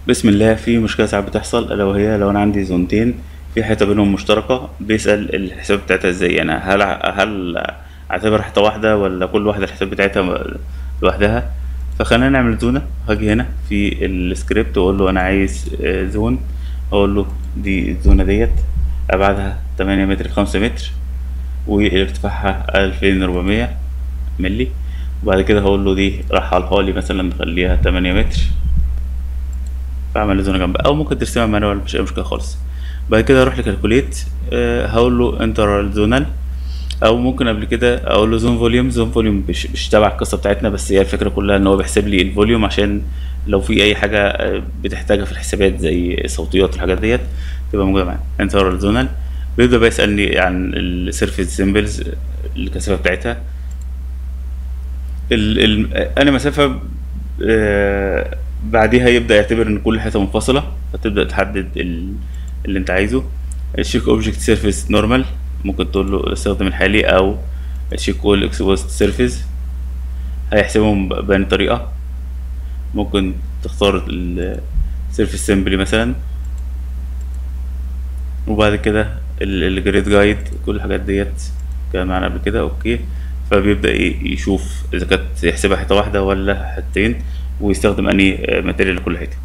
بسم الله في مشكلة ساعات بتحصل ألا وهي لو أنا عندي زونتين في حتة بينهم مشتركة بيسأل الحساب بتاعتها ازاي يعني هل هل اعتبر حتة واحدة ولا كل واحدة الحساب بتاعتها لوحدها فخلينا نعمل زونة هاجي هنا في السكريبت واقول له انا عايز آه، زون اقول له دي الزونة ديت ابعادها تمانية متر في خمسة متر وارتفاعها ألفين وربعمية ملي وبعد كده هقول له دي رحلها لي مثلا نخليها تمانية متر بعمل زونه جنبها او ممكن ترسمها مانوال مش اي مشكله خالص بعد كده اروح لكالكوليت أه هقول له انتر زونال او ممكن قبل كده اقول له زون فوليوم زون فوليوم مش, مش تبع القصه بتاعتنا بس هي الفكره كلها ان هو بيحسب لي الفوليوم عشان لو في اي حاجه آه، بتحتاجها في الحسابات زي الصوتيات والحاجات ديت تبقى موجوده معانا انتر زونال بيبدا بقى يسالني عن السيرفيس سيمبلز الكثافه بتاعتها ال ال انا مسافه آه، بعديها يبدا يعتبر ان كل حته منفصله فتبدا تحدد ال- اللي انت عايزه الشيك اوبجكت سيرفيس نورمال ممكن تقول له استخدم الحالي او الشيك اول اكسبوست سيرفيس هيحسبهم ب- بأي طريقه ممكن تختار السيرفيس سيمبلي مثلا وبعد كده الجريد جايد كل الحاجات ديت كان معانا قبل كده اوكي فبيبدأ ي- يشوف اذا كانت يحسبها حته واحده ولا حتتين ويستخدم انهي ماتيريال لكل حته